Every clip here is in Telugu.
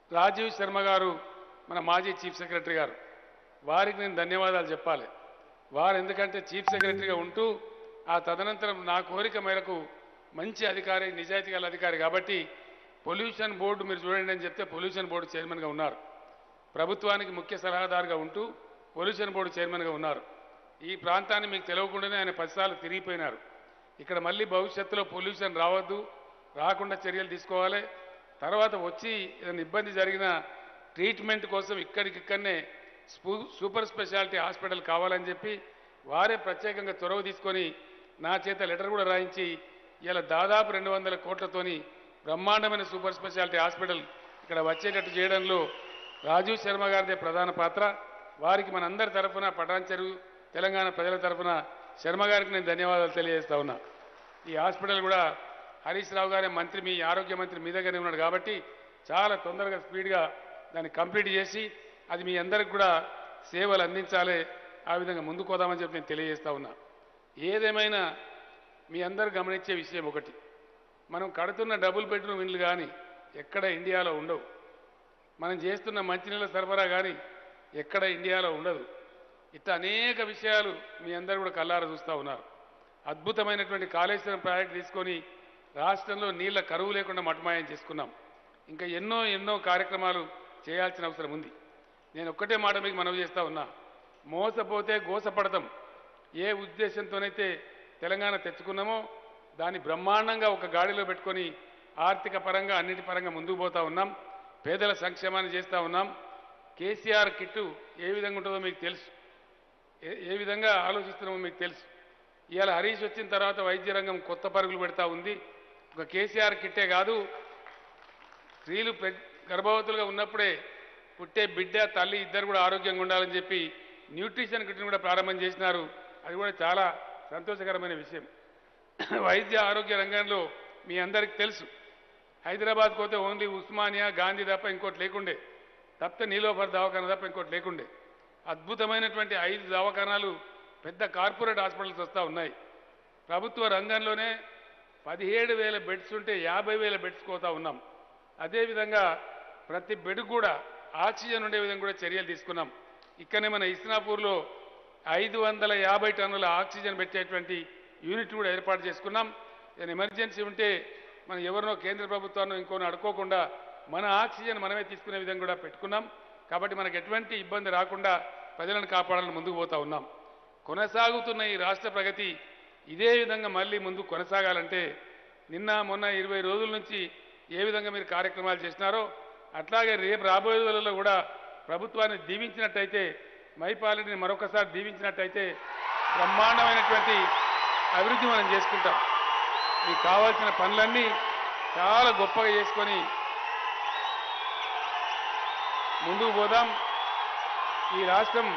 రాజీవ్ శర్మ గారు మన మాజీ చీఫ్ సెక్రటరీ గారు వారికి నేను ధన్యవాదాలు చెప్పాలి వారు ఎందుకంటే చీఫ్ సెక్రటరీగా ఉంటూ ఆ తదనంతరం నా కోరిక మేరకు మంచి అధికారి నిజాయితీ గల అధికారి కాబట్టి పొల్యూషన్ బోర్డు మీరు చూడండి అని చెప్తే పొల్యూషన్ బోర్డు చైర్మన్గా ఉన్నారు ప్రభుత్వానికి ముఖ్య సలహాదారుగా ఉంటూ పొల్యూషన్ బోర్డు చైర్మన్గా ఉన్నారు ఈ ప్రాంతాన్ని మీకు తెలియకుండానే ఆయన పదిసార్లు తిరిగిపోయినారు ఇక్కడ మళ్ళీ భవిష్యత్తులో పొల్యూషన్ రావద్దు రాకుండా చర్యలు తీసుకోవాలి తర్వాత వచ్చి ఏదైనా ఇబ్బంది జరిగిన ట్రీట్మెంట్ కోసం ఇక్కడికిక్కడనే స్పూ సూపర్ స్పెషాలిటీ హాస్పిటల్ కావాలని చెప్పి వారే ప్రత్యేకంగా చొరవ తీసుకొని నా చేత లెటర్ కూడా రాయించి ఇలా దాదాపు రెండు వందల కోట్లతోని బ్రహ్మాండమైన సూపర్ స్పెషాలిటీ హాస్పిటల్ ఇక్కడ వచ్చేటట్టు చేయడంలో రాజీవ్ శర్మ గారిదే ప్రధాన పాత్ర వారికి మనందరి తరఫున పటాన్ చెరువు తెలంగాణ ప్రజల తరఫున శర్మ గారికి నేను ధన్యవాదాలు తెలియజేస్తా ఉన్నా ఈ హాస్పిటల్ కూడా హరీష్ రావు గారే మంత్రి మీ ఆరోగ్య మంత్రి మీ దగ్గరే ఉన్నాడు కాబట్టి చాలా తొందరగా స్పీడ్గా దాన్ని కంప్లీట్ చేసి అది మీ అందరికి కూడా సేవలు అందించాలి ఆ విధంగా ముందుకు పోదామని చెప్పి నేను తెలియజేస్తా ఉన్నా ఏదేమైనా మీ అందరు గమనించే విషయం ఒకటి మనం కడుతున్న డబుల్ బెడ్రూమ్ ఇండ్లు కానీ ఎక్కడ ఇండియాలో ఉండవు మనం చేస్తున్న మంచినీళ్ళ సరఫరా కానీ ఎక్కడ ఇండియాలో ఉండదు ఇట్లా అనేక విషయాలు మీ అందరూ కూడా కల్లారా చూస్తూ ఉన్నారు అద్భుతమైనటువంటి కాళేశ్వరం ప్రాజెక్ట్ తీసుకొని రాష్ట్రంలో నీళ్ల కరువు లేకుండా మటమాయం చేసుకున్నాం ఇంకా ఎన్నో ఎన్నో కార్యక్రమాలు చేయాల్సిన అవసరం ఉంది నేను ఒక్కటే మాట మీకు మనవి చేస్తా ఉన్నా మోసపోతే గోసపడతాం ఏ ఉద్దేశంతోనైతే తెలంగాణ తెచ్చుకున్నామో దాన్ని బ్రహ్మాండంగా ఒక గాడిలో పెట్టుకొని ఆర్థిక పరంగా అన్నిటి పరంగా ముందుకు పోతా ఉన్నాం పేదల సంక్షేమాన్ని చేస్తూ ఉన్నాం కేసీఆర్ కిట్టు ఏ విధంగా ఉంటుందో మీకు తెలుసు ఏ- ఏ విధంగా ఆలోచిస్తున్నామో మీకు తెలుసు ఇవాళ హరీష్ వచ్చిన తర్వాత వైద్య రంగం కొత్త పరుగులు పెడతా ఉంది ఒక కేసీఆర్ కిట్టే కాదు స్త్రీలు ప్రెగ్ గర్భవతులుగా ఉన్నప్పుడే పుట్టే బిడ్డ తల్లి ఇద్దరు కూడా ఆరోగ్యంగా ఉండాలని చెప్పి న్యూట్రిషన్ కిట్ని కూడా ప్రారంభం చేసినారు అది కూడా చాలా సంతోషకరమైన విషయం వైద్య ఆరోగ్య రంగంలో మీ అందరికీ తెలుసు హైదరాబాద్ పోతే ఓన్లీ ఉస్మానియా గాంధీ తప్ప ఇంకోటి లేకుండే తప్పితే నీలోఫర్ దవాఖాన తప్ప ఇంకోటి లేకుండే అద్భుతమైనటువంటి ఐదు దవాఖానాలు పెద్ద కార్పొరేట్ హాస్పిటల్స్ వస్తూ ఉన్నాయి ప్రభుత్వ రంగంలోనే పదిహేడు వేల బెడ్స్ ఉంటే యాభై వేల బెడ్స్ కోతా ఉన్నాం అదేవిధంగా ప్రతి బెడ్ కూడా ఆక్సిజన్ ఉండే విధంగా కూడా చర్యలు తీసుకున్నాం ఇక్కడనే మన ఇస్నాపూర్లో ఐదు వందల యాభై టన్నుల ఆక్సిజన్ పెట్టేటువంటి యూనిట్ కూడా ఏర్పాటు చేసుకున్నాం ఏదైనా ఎమర్జెన్సీ ఉంటే మనం ఎవరినో కేంద్ర ప్రభుత్వాన్ని ఇంకోని అడుకోకుండా మన ఆక్సిజన్ మనమే తీసుకునే విధంగా కూడా పెట్టుకున్నాం కాబట్టి మనకు ఎటువంటి ఇబ్బంది రాకుండా ప్రజలను కాపాడాలని ముందుకు పోతా ఉన్నాం కొనసాగుతున్న ఈ రాష్ట్ర ప్రగతి ఇదే విధంగా మళ్ళీ ముందు కొనసాగాలంటే నిన్న మొన్న ఇరవై రోజుల నుంచి ఏ విధంగా మీరు కార్యక్రమాలు చేసినారో అట్లాగే రేపు రాబోయే రోజుల్లో కూడా ప్రభుత్వాన్ని దీవించినట్టయితే మైపాలనని మరొకసారి దీవించినట్టయితే బ్రహ్మాండమైనటువంటి అభివృద్ధి మనం చేసుకుంటాం మీకు కావాల్సిన పనులన్నీ చాలా గొప్పగా చేసుకొని ముందుకు పోదాం ఈ రాష్ట్రం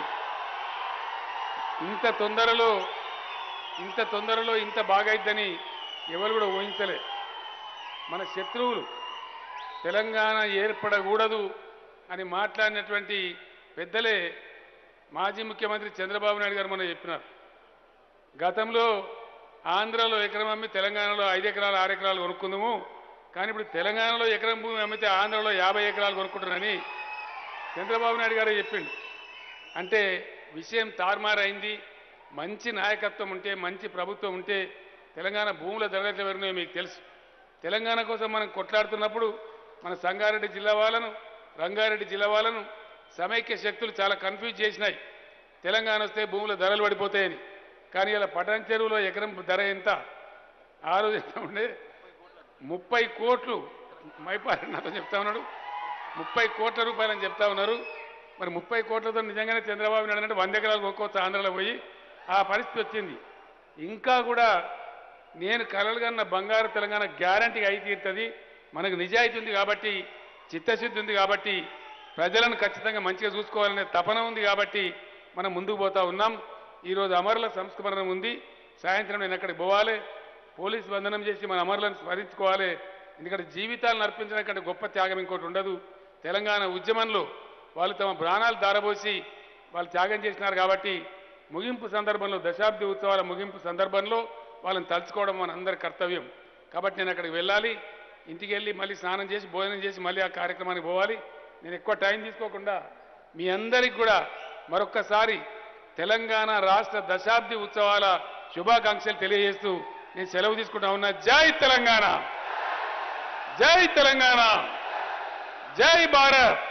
ఇంత తొందరలో ఇంత తొందరలో ఇంత బాగైద్దని ఎవరు కూడా ఊహించలే మన శత్రువులు తెలంగాణ ఏర్పడకూడదు అని మాట్లాడినటువంటి పెద్దలే మాజీ ముఖ్యమంత్రి చంద్రబాబు నాయుడు గారు మనం చెప్పినారు గతంలో ఆంధ్రాలో ఎకరం అమ్మి తెలంగాణలో ఐదు ఎకరాలు ఆరు ఎకరాలు కొనుక్కుందాము కానీ ఇప్పుడు తెలంగాణలో ఎకరం భూమి అమ్మితే ఆంధ్రలో యాభై ఎకరాలు కొనుక్కుంటారని చంద్రబాబు నాయుడు గారే చెప్పిండు అంటే విషయం తారుమారైంది మంచి నాయకత్వం ఉంటే మంచి ప్రభుత్వం ఉంటే తెలంగాణ భూముల ధరలు ఎవరినో మీకు తెలుసు తెలంగాణ కోసం మనం కొట్లాడుతున్నప్పుడు మన సంగారెడ్డి జిల్లా వాళ్ళను రంగారెడ్డి జిల్లా వాళ్ళను సమైక్య శక్తులు చాలా కన్ఫ్యూజ్ చేసినాయి తెలంగాణ వస్తే భూముల ధరలు పడిపోతాయని కానీ ఇలా పటాన్ చెరువులో ఎకరం ధర ఎంత ఆ రోజు ఎంత ఉండే ముప్పై కోట్లు మైపారి నాతో చెప్తా ఉన్నాడు ముప్పై కోట్ల రూపాయలని చెప్తా ఉన్నారు మరి ముప్పై కోట్లతో నిజంగానే చంద్రబాబు నాయుడు అంటే వంద ఎకరాలు కొనుక్కోవచ్చు ఆంధ్రలో పోయి ఆ పరిస్థితి వచ్చింది ఇంకా కూడా నేను కలలుగన్న బంగారు తెలంగాణ గ్యారంటీ అయి తీరుతుంది మనకు నిజాయితీ ఉంది కాబట్టి చిత్తశుద్ధి ఉంది కాబట్టి ప్రజలను ఖచ్చితంగా మంచిగా చూసుకోవాలనే తపన ఉంది కాబట్టి మనం ముందుకు పోతా ఉన్నాం ఈరోజు అమరుల సంస్మరణ ఉంది సాయంత్రం నేను అక్కడికి పోవాలి పోలీస్ బంధనం చేసి మన అమరులను స్మరించుకోవాలి ఎందుకంటే జీవితాలను అర్పించడం కంటే గొప్ప త్యాగం ఇంకోటి ఉండదు తెలంగాణ ఉద్యమంలో వాళ్ళు తమ ప్రాణాలు దారబోసి వాళ్ళు త్యాగం చేసినారు కాబట్టి ముగింపు సందర్భంలో దశాబ్ది ఉత్సవాల ముగింపు సందర్భంలో వాళ్ళని తలుచుకోవడం మన అందరి కర్తవ్యం కాబట్టి నేను అక్కడికి వెళ్ళాలి ఇంటికి వెళ్ళి మళ్ళీ స్నానం చేసి భోజనం చేసి మళ్ళీ ఆ కార్యక్రమానికి పోవాలి నేను ఎక్కువ టైం తీసుకోకుండా మీ అందరికి కూడా మరొక్కసారి తెలంగాణ రాష్ట్ర దశాబ్ది ఉత్సవాల శుభాకాంక్షలు తెలియజేస్తూ నేను సెలవు తీసుకుంటా ఉన్నా జై తెలంగాణ జై తెలంగాణ జై భారత్